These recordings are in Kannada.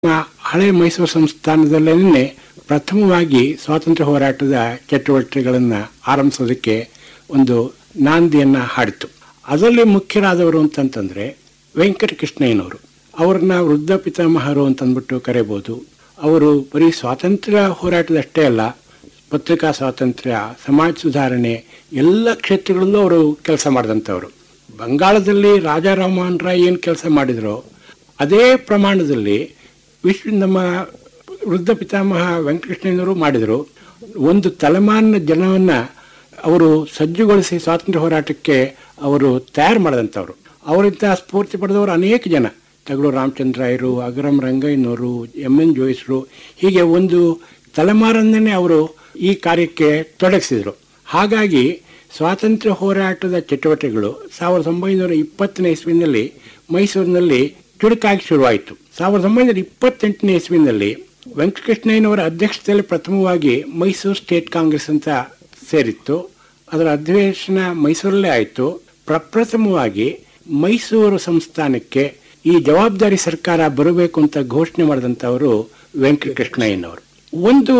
ನಮ್ಮ ಹಳೆ ಮೈಸೂರು ಸಂಸ್ಥಾನದಲ್ಲೇನೆ ಪ್ರಥಮವಾಗಿ ಸ್ವಾತಂತ್ರ್ಯ ಹೋರಾಟದ ಚಟುವಟಿಕೆಗಳನ್ನು ಆರಂಭಿಸೋದಕ್ಕೆ ಒಂದು ನಾಂದಿಯನ್ನ ಹಾಡಿತು ಅದರಲ್ಲಿ ಮುಖ್ಯರಾದವರು ಅಂತಂತಂದ್ರೆ ವೆಂಕಟಕೃಷ್ಣಯ್ಯನವರು ಅವ್ರನ್ನ ವೃದ್ಧ ಪಿತಾಮಹರು ಅಂತಂದ್ಬಿಟ್ಟು ಕರೆಯಬಹುದು ಅವರು ಬರೀ ಸ್ವಾತಂತ್ರ್ಯ ಹೋರಾಟದಷ್ಟೇ ಅಲ್ಲ ಪತ್ರಿಕಾ ಸ್ವಾತಂತ್ರ್ಯ ಸಮಾಜ ಸುಧಾರಣೆ ಎಲ್ಲ ಕ್ಷೇತ್ರಗಳಲ್ಲೂ ಅವರು ಕೆಲಸ ಮಾಡಿದಂಥವ್ರು ಬಂಗಾಳದಲ್ಲಿ ರಾಜಾ ರಾಮಮೋಹನ್ ರಾಯ್ ಏನು ಕೆಲಸ ಮಾಡಿದ್ರೋ ಅದೇ ಪ್ರಮಾಣದಲ್ಲಿ ವಿಶ್ವ ನಮ್ಮ ವೃದ್ಧ ಪಿತಾಮಹ ವೆಂಕಟಕೃಷ್ಣಯ್ಯನವರು ಮಾಡಿದರು ಒಂದು ತಲೆಮಾರಿನ ಜನವನ್ನ ಅವರು ಸಜ್ಜುಗೊಳಿಸಿ ಸ್ವಾತಂತ್ರ್ಯ ಹೋರಾಟಕ್ಕೆ ಅವರು ತಯಾರು ಮಾಡಿದಂಥವ್ರು ಅವರಿಂದ ಸ್ಫೂರ್ತಿ ಪಡೆದವರು ಅನೇಕ ಜನ ತಗಡು ರಾಮಚಂದ್ರಾಯರು ಅಗರಂ ರಂಗಯ್ಯನವರು ಎಂ ಎನ್ ಜೋಯಿಸರು ಹೀಗೆ ಒಂದು ತಲೆಮಾರನ್ನೇ ಅವರು ಈ ಕಾರ್ಯಕ್ಕೆ ತೊಡಗಿಸಿದರು ಹಾಗಾಗಿ ಸ್ವಾತಂತ್ರ್ಯ ಹೋರಾಟದ ಚಟುವಟಿಕೆಗಳು ಸಾವಿರದ ಒಂಬೈನೂರ ಇಪ್ಪತ್ತನೇ ಇಸ್ವಿನಲ್ಲಿ ಮೈಸೂರಿನಲ್ಲಿ ಚುರುಕಾಗಿ ಶುರುವಾಯಿತು ಸಾವಿರದ ಒಂಬೈನೂರ ಇಪ್ಪತ್ತೆಂಟನೇ ಇಸ್ವಿನಲ್ಲಿ ವೆಂಕಟಕೃಷ್ಣಯ್ಯನವರ ಅಧ್ಯಕ್ಷತೆಯಲ್ಲಿ ಪ್ರಥಮವಾಗಿ ಮೈಸೂರು ಸ್ಟೇಟ್ ಕಾಂಗ್ರೆಸ್ ಅಂತ ಸೇರಿತ್ತು ಅದರ ಅಧಿವೇಶನ ಮೈಸೂರಲ್ಲೇ ಆಯಿತು ಪ್ರಪ್ರಥಮವಾಗಿ ಮೈಸೂರು ಸಂಸ್ಥಾನಕ್ಕೆ ಈ ಜವಾಬ್ದಾರಿ ಸರ್ಕಾರ ಬರಬೇಕು ಅಂತ ಘೋಷಣೆ ಮಾಡಿದಂಥವರು ವೆಂಕಟಕೃಷ್ಣಯ್ಯನವರು ಒಂದು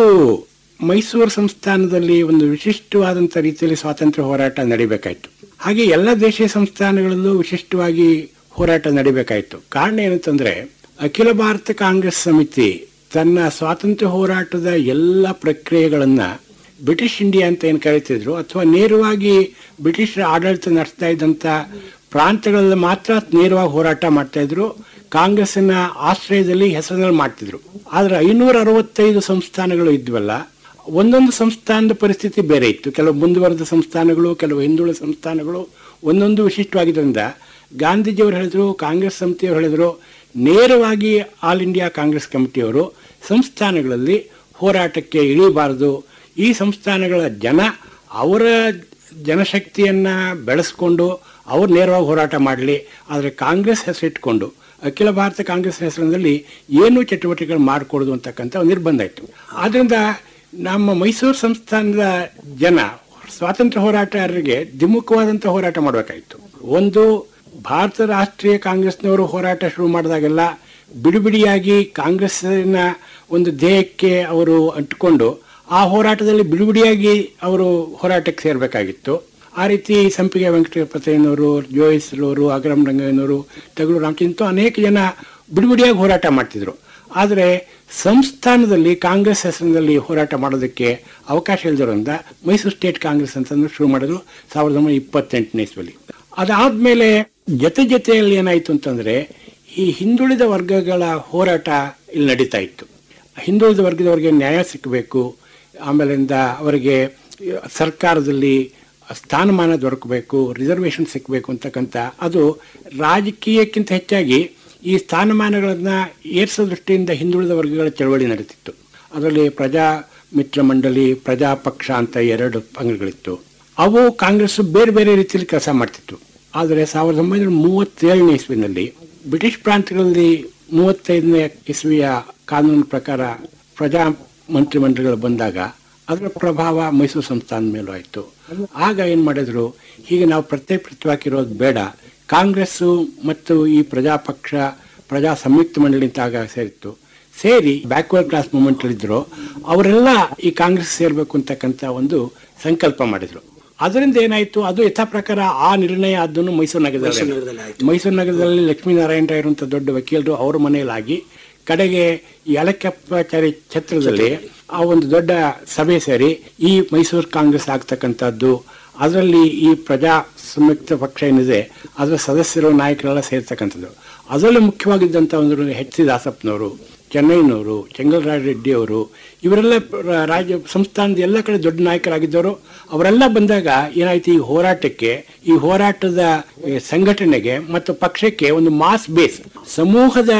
ಮೈಸೂರು ಸಂಸ್ಥಾನದಲ್ಲಿ ಒಂದು ವಿಶಿಷ್ಟವಾದಂಥ ರೀತಿಯಲ್ಲಿ ಸ್ವಾತಂತ್ರ್ಯ ಹೋರಾಟ ನಡಿಬೇಕಾಯ್ತು ಹಾಗೆ ಎಲ್ಲ ದೇಶೀಯ ಸಂಸ್ಥಾನಗಳಲ್ಲೂ ವಿಶಿಷ್ಟವಾಗಿ ಹೋರಾಟ ನಡಿಬೇಕಾಯ್ತು ಕಾರಣ ಏನಂತಂದ್ರೆ ಅಖಿಲ ಭಾರತ ಕಾಂಗ್ರೆಸ್ ಸಮಿತಿ ತನ್ನ ಸ್ವಾತಂತ್ರ್ಯ ಹೋರಾಟದ ಎಲ್ಲ ಪ್ರಕ್ರಿಯೆಗಳನ್ನ ಬ್ರಿಟಿಷ್ ಇಂಡಿಯಾ ಅಂತ ಏನು ಕರೀತಿದ್ರು ಅಥವಾ ನೇರವಾಗಿ ಬ್ರಿಟಿಷರ ಆಡಳಿತ ನಡೆಸ್ತಾ ಇದ್ದಂತ ಪ್ರಾಂತ್ಯಗಳಲ್ಲಿ ಮಾತ್ರ ನೇರವಾಗಿ ಹೋರಾಟ ಮಾಡ್ತಾ ಇದ್ರು ಕಾಂಗ್ರೆಸ್ಸಿನ ಆಶ್ರಯದಲ್ಲಿ ಹೆಸರಿನಲ್ಲಿ ಮಾಡ್ತಿದ್ರು ಆದ್ರೆ ಐನೂರ ಅರವತ್ತೈದು ಸಂಸ್ಥಾನಗಳು ಇದ್ವಲ್ಲ ಒಂದೊಂದು ಸಂಸ್ಥಾನದ ಪರಿಸ್ಥಿತಿ ಬೇರೆ ಇತ್ತು ಕೆಲವು ಮುಂದುವರೆದ ಸಂಸ್ಥಾನಗಳು ಕೆಲವು ಹಿಂದುಳಿದ ಸಂಸ್ಥಾನಗಳು ಒಂದೊಂದು ವಿಶಿಷ್ಟವಾಗಿದ್ದರಿಂದ ಗಾಂಧೀಜಿಯವರು ಹೇಳಿದ್ರು ಕಾಂಗ್ರೆಸ್ ಸಮಿತಿಯವರು ಹೇಳಿದ್ರು ನೇರವಾಗಿ ಆಲ್ ಇಂಡಿಯಾ ಕಾಂಗ್ರೆಸ್ ಕಮಿಟಿಯವರು ಸಂಸ್ಥಾನಗಳಲ್ಲಿ ಹೋರಾಟಕ್ಕೆ ಇಳಿಬಾರದು ಈ ಸಂಸ್ಥಾನಗಳ ಜನ ಅವರ ಜನಶಕ್ತಿಯನ್ನ ಬೆಳೆಸ್ಕೊಂಡು ಅವ್ರು ನೇರವಾಗಿ ಹೋರಾಟ ಮಾಡಲಿ ಆದರೆ ಕಾಂಗ್ರೆಸ್ ಹೆಸರಿಟ್ಕೊಂಡು ಅಖಿಲ ಭಾರತ ಕಾಂಗ್ರೆಸ್ ಹೆಸರಿನಲ್ಲಿ ಏನು ಚಟುವಟಿಕೆಗಳು ಮಾಡಿಕೊಡೋದು ಅಂತಕ್ಕಂಥ ಒಂದು ನಿರ್ಬಂಧ ಇತ್ತು ಆದ್ರಿಂದ ನಮ್ಮ ಮೈಸೂರು ಸಂಸ್ಥಾನದ ಜನ ಸ್ವಾತಂತ್ರ್ಯ ಹೋರಾಟಗಾರರಿಗೆ ದ್ವಿಮುಖವಾದಂಥ ಹೋರಾಟ ಮಾಡಬೇಕಾಯಿತು ಒಂದು ಭಾರತ ರಾಷ್ಟ್ರೀಯ ಕಾಂಗ್ರೆಸ್ನವರು ಹೋರಾಟ ಶುರು ಮಾಡಿದಾಗೆಲ್ಲ ಬಿಡಿಬಿಡಿಯಾಗಿ ಕಾಂಗ್ರೆಸ್ಸಿನ ಒಂದು ಧ್ಯೇಯಕ್ಕೆ ಅವರು ಅಂಟಿಕೊಂಡು ಆ ಹೋರಾಟದಲ್ಲಿ ಬಿಡಿಬಿಡಿಯಾಗಿ ಅವರು ಹೋರಾಟಕ್ಕೆ ಸೇರಬೇಕಾಗಿತ್ತು ಆ ರೀತಿ ಸಂಪಿಗೆ ವೆಂಕಟಪತಯ್ಯನವರು ಜೋಯಿಸ್ರವರು ಅಗರಂ ರಂಗಯ್ಯನವರು ತಗಡು ರಾಮಚಂದ್ರ ಅನೇಕ ಜನ ಬಿಡಿಬಿಡಿಯಾಗಿ ಹೋರಾಟ ಮಾಡ್ತಿದ್ರು ಆದರೆ ಸಂಸ್ಥಾನದಲ್ಲಿ ಕಾಂಗ್ರೆಸ್ ಹೆಸರಿನಲ್ಲಿ ಹೋರಾಟ ಮಾಡೋದಕ್ಕೆ ಅವಕಾಶ ಇಲ್ಲದರಿಂದ ಮೈಸೂರು ಸ್ಟೇಟ್ ಕಾಂಗ್ರೆಸ್ ಅಂತಂದು ಶುರು ಮಾಡಿದ್ರು ಸಾವಿರದ ಒಂಬೈನೂರ ಇಪ್ಪತ್ತೆಂಟನೇ ಇಸ್ವಿಲಿ ಅದಾದ್ಮೇಲೆ ಜೊತೆ ಜೊತೆಯಲ್ಲಿ ಏನಾಯ್ತು ಅಂತಂದ್ರೆ ಈ ಹಿಂದುಳಿದ ವರ್ಗಗಳ ಹೋರಾಟ ಇಲ್ಲಿ ನಡೀತಾ ಇತ್ತು ಹಿಂದುಳಿದ ವರ್ಗದವರಿಗೆ ನ್ಯಾಯ ಸಿಕ್ಕಬೇಕು ಆಮೇಲಿಂದ ಅವರಿಗೆ ಸರ್ಕಾರದಲ್ಲಿ ಸ್ಥಾನಮಾನ ದೊರಕಬೇಕು ರಿಸರ್ವೇಷನ್ ಸಿಕ್ಕಬೇಕು ಅಂತಕ್ಕಂಥ ಅದು ರಾಜಕೀಯಕ್ಕಿಂತ ಹೆಚ್ಚಾಗಿ ಈ ಸ್ಥಾನಮಾನಗಳನ್ನ ಏರಿಸೋ ದೃಷ್ಟಿಯಿಂದ ಹಿಂದುಳಿದ ವರ್ಗಗಳ ಚಳವಳಿ ನಡೀತಿತ್ತು ಅದರಲ್ಲಿ ಪ್ರಜಾ ಮಿತ್ರ ಮಂಡಳಿ ಪ್ರಜಾ ಪಕ್ಷ ಅಂತ ಎರಡು ಅಂಗಗಳಿತ್ತು ಅವು ಕಾಂಗ್ರೆಸ್ ಬೇರೆ ಬೇರೆ ರೀತಿಯಲ್ಲಿ ಕೆಲಸ ಮಾಡ್ತಿತ್ತು ಆದರೆ ಸಾವಿರದ ಒಂಬೈನೂರ ಮೂವತ್ತೇಳನೇ ಇಸ್ವಿನಲ್ಲಿ ಬ್ರಿಟಿಷ್ ಪ್ರಾಂತ್ಯಗಳಲ್ಲಿ ಮೂವತ್ತೈದನೇ ಇಸ್ವಿಯ ಕಾನೂನು ಪ್ರಕಾರ ಪ್ರಜಾ ಮಂತ್ರಿಮಂಡಲಗಳು ಬಂದಾಗ ಅದರ ಪ್ರಭಾವ ಮೈಸೂರು ಸಂಸ್ಥಾನದ ಮೇಲೂ ಆಯಿತು ಆಗ ಏನು ಮಾಡಿದ್ರು ಹೀಗೆ ನಾವು ಪ್ರತ್ಯೇಕವಾಗಿರೋದು ಬೇಡ ಕಾಂಗ್ರೆಸ್ಸು ಮತ್ತು ಈ ಪ್ರಜಾ ಪಕ್ಷ ಪ್ರಜಾ ಸಂಯುಕ್ತ ಮಂಡಳಿ ಅಂತ ಆಗ ಸೇರಿತ್ತು ಸೇರಿ ಬ್ಯಾಕ್ವರ್ಡ್ ಕ್ಲಾಸ್ ಮೂವ್ಮೆಂಟ್ ಇದ್ರು ಅವರೆಲ್ಲ ಈ ಕಾಂಗ್ರೆಸ್ ಸೇರ್ಬೇಕು ಅಂತಕ್ಕಂಥ ಒಂದು ಸಂಕಲ್ಪ ಮಾಡಿದ್ರು ಅದರಿಂದ ಏನಾಯ್ತು ಅದು ಯಥಾ ಪ್ರಕಾರ ಆ ನಿರ್ಣಯ ಅದನ್ನು ಮೈಸೂರು ನಗರದಲ್ಲಿ ಮೈಸೂರು ನಗರದಲ್ಲಿ ಲಕ್ಷ್ಮೀನಾರಾಯಣ ರಾಯರು ಅಂತ ದೊಡ್ಡ ವಕೀಲರು ಅವ್ರ ಮನೆಯಲ್ಲಾಗಿ ಕಡೆಗೆ ಯಲಕೆಪ್ಪಾಚಾರಿ ಛತ್ರದಲ್ಲಿ ಆ ಒಂದು ದೊಡ್ಡ ಸಭೆ ಸೇರಿ ಈ ಮೈಸೂರು ಕಾಂಗ್ರೆಸ್ ಆಗ್ತಕ್ಕಂಥದ್ದು ಅದರಲ್ಲಿ ಈ ಪ್ರಜಾ ಸಂಯುಕ್ತ ಪಕ್ಷ ಏನಿದೆ ಅದರ ಸದಸ್ಯರು ನಾಯಕರೆಲ್ಲ ಸೇರ್ತಕ್ಕಂಥದ್ದು ಅದರಲ್ಲಿ ಮುಖ್ಯವಾಗಿದ್ದಂಥ ಒಂದು ಎಚ್ ಸಿ ದಾಸಪ್ಪನವರು ಚೆನ್ನೈನವರು ಚೆಂಗಲ್ರಾಯ ರೆಡ್ಡಿ ಅವರು ಇವರೆಲ್ಲ ರಾಜ್ಯ ಸಂಸ್ಥಾನದ ಎಲ್ಲ ಕಡೆ ದೊಡ್ಡ ನಾಯಕರಾಗಿದ್ದವರು ಅವರೆಲ್ಲ ಬಂದಾಗ ಏನಾಯ್ತು ಈ ಹೋರಾಟಕ್ಕೆ ಈ ಹೋರಾಟದ ಸಂಘಟನೆಗೆ ಮತ್ತು ಪಕ್ಷಕ್ಕೆ ಒಂದು ಮಾಸ್ ಬೇಸ್ ಸಮೂಹದ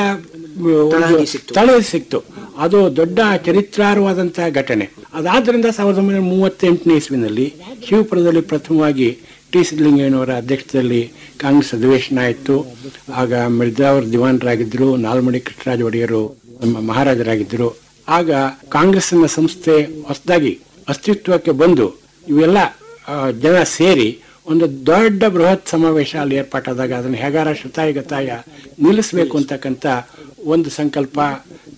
ತಳ ಸಿಕ್ತು ಅದು ದೊಡ್ಡ ಚರಿತ್ರಾರ್ಹವಾದಂತಹ ಘಟನೆ ಅದಾದ್ರಿಂದ ಸಾವಿರದ ಒಂಬೈನೂರ ಮೂವತ್ತೆಂಟನೇ ಇಸ್ವಿನಲ್ಲಿ ಶಿವಪುರದಲ್ಲಿ ಪ್ರಥಮವಾಗಿ ಟಿ ಸಿದ್ದಲಿಂಗಯ್ಯನವರ ಅಧ್ಯಕ್ಷತೆಯಲ್ಲಿ ಕಾಂಗ್ರೆಸ್ ಅಧಿವೇಶನ ಆಯಿತು ಆಗ ಮಿರ್ಜಾವರ್ ದಿವಾನರಾಗಿದ್ದರು ನಾಲ್ಮಡಿ ಕೃಷ್ಣರಾಜ ಒಡೆಯರು ನಮ್ಮ ಮಹಾರಾಜರಾಗಿದ್ದರು ಆಗ ಕಾಂಗ್ರೆಸ್ನ ಸಂಸ್ಥೆ ಹೊಸದಾಗಿ ಅಸ್ತಿತ್ವಕ್ಕೆ ಬಂದು ಇವೆಲ್ಲ ಜನ ಸೇರಿ ಒಂದು ದೊಡ್ಡ ಬೃಹತ್ ಸಮಾವೇಶ ಅಲ್ಲಿ ಏರ್ಪಾಟಾದಾಗ ಅದನ್ನು ಹೇಗಾರ ಶತಾಯ ಗತಾಯ ನಿಲ್ಲಿಸಬೇಕು ಅಂತಕ್ಕಂಥ ಒಂದು ಸಂಕಲ್ಪ